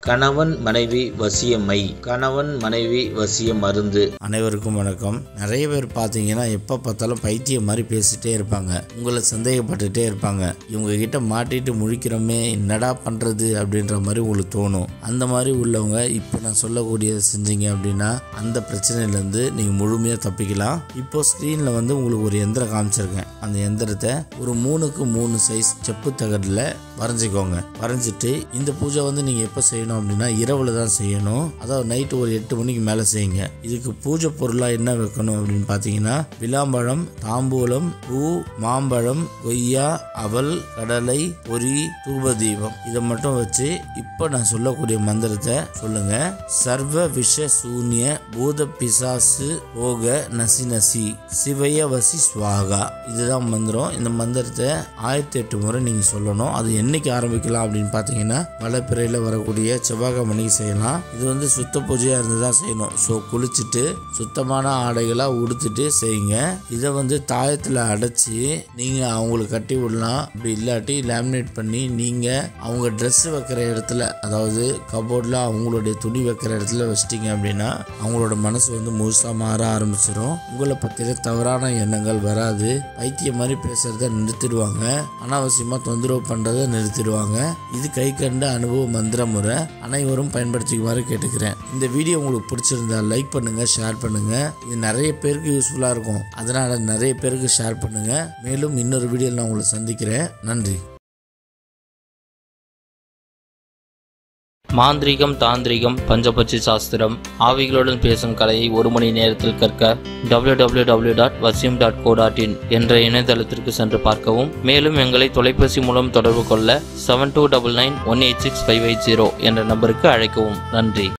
கணவன் மனைவி வசியமை கணவன் மனைவி வசிய மருந்து அனைவருக்கும் வணக்கம் நிறைய பேர் பார்த்தீங்கன்னா எப்போ பார்த்தாலும் பைத்தியம் மாதிரி பேசிட்டே இருப்பாங்க உங்களை சந்தேகப்பட்டுட்டே இருப்பாங்க இவங்க கிட்ட மாட்டிட்டு முழிக்கிறோமே என்னடா பண்ணுறது அப்படின்ற மாதிரி உங்களுக்கு தோணும் அந்த மாதிரி உள்ளவங்க இப்போ நான் சொல்லக்கூடியதை செஞ்சீங்க அப்படின்னா அந்த பிரச்சனையிலேருந்து நீங்கள் முழுமையாக தப்பிக்கலாம் இப்போ ஸ்க்ரீனில் வந்து உங்களுக்கு ஒரு எந்திரம் காமிச்சிருக்கேன் அந்த எந்திரத்தை ஒரு மூணுக்கு மூணு சைஸ் செப்பு தகடில் வரைஞ்சிக்கோங்க வரைஞ்சிட்டு இந்த பூஜை வந்து நீங்கள் எப்போ செய்யணும் அப்படின்னா இரவில் தான் செய்யணும் அதாவது நைட்டு ஒரு எட்டு மணிக்கு மேலே செய்யுங்க இதுக்கு பூஜை பொருளாக என்ன வைக்கணும் அப்படின்னு பார்த்தீங்கன்னா விளாம்பழம் தாம்பூலம் பூ மாம்பழம் கொய்யா அவல் கடலை பொரி தூப தீபம் இதை மட்டும் வச்சு இப்போ நான் சொல்லக்கூடிய மந்திரத்தை சொல்லுங்க சர்வ விஷ சூன்ய பூத பிசாசு போக நசி நசி சிவய வசி ஸ்வாகா இதுதான் மந்திரம் இந்த மந்திரத்தை ஆயிரத்தி எட்டு முறை நீங்கள் சொல்லணும் அது என்னைக்கு ஆரம்பிக்கலாம் அப்படின்னு பார்த்தீங்கன்னா வளப்பிறையில் வரக்கூடிய செவ்வாய்க்கிழமைக்கு செய்யலாம் இது வந்து சுத்த பூஜையாக இருந்து தான் செய்யணும் ஸோ குளிச்சுட்டு சுத்தமான ஆடைகளாக உடுத்துட்டு செய்யுங்க இதை வந்து தாயத்தில் அடைச்சி நீங்கள் அவங்களுக்கு கட்டி விடலாம் அப்படி இல்லாட்டி லேமினேட் பண்ணி நீங்கள் அவங்க ட்ரெஸ் வைக்கிற இடத்துல அதாவது கபோர்டில் அவங்களுடைய துணி வைக்கிற இடத்துல வச்சிட்டிங்க அப்படின்னா அவங்களோட மனசு வந்து முழுசாக மாற ஆரம்பிச்சிடும் உங்களை பற்றின தவறான எண்ணங்கள் வராது பைத்தியம் மாதிரி பேசுகிறத நிறுத்திடுவாங்க அனாவசியமாக தொந்தரவு பண்ணுறதை நிறுத்திடுவாங்க இது கை கண்ட அனுபவ மந்திர முறை அனைவரும் பயன்படுத்திக்குமாறு கேட்டுக்கிறேன் இந்த வீடியோ உங்களுக்கு பிடிச்சிருந்தா லைக் பண்ணுங்க ஷேர் பண்ணுங்க இது நிறைய பேருக்கு யூஸ்ஃபுல்லாக இருக்கும் அதனால நிறைய பேருக்கு ஷேர் பண்ணுங்க மேலும் இன்னொரு வீடியோவில் நான் உங்களை சந்திக்கிறேன் நன்றி மாந்திரீகம் தாந்திரிகம் பஞ்சபட்சி சாஸ்திரம் ஆவிகளுடன் பேசும் கலையை ஒரு மணி நேரத்தில் கற்க www.vasim.co.in டாட் வசியம் டாட் கோ டாட் இன் என்ற இணையதளத்திற்கு சென்று பார்க்கவும் மேலும் எங்களை தொலைபேசி மூலம் தொடர்பு கொள்ள seven two double nine one eight six five eight zero என்ற நம்பருக்கு அழைக்கவும் நன்றி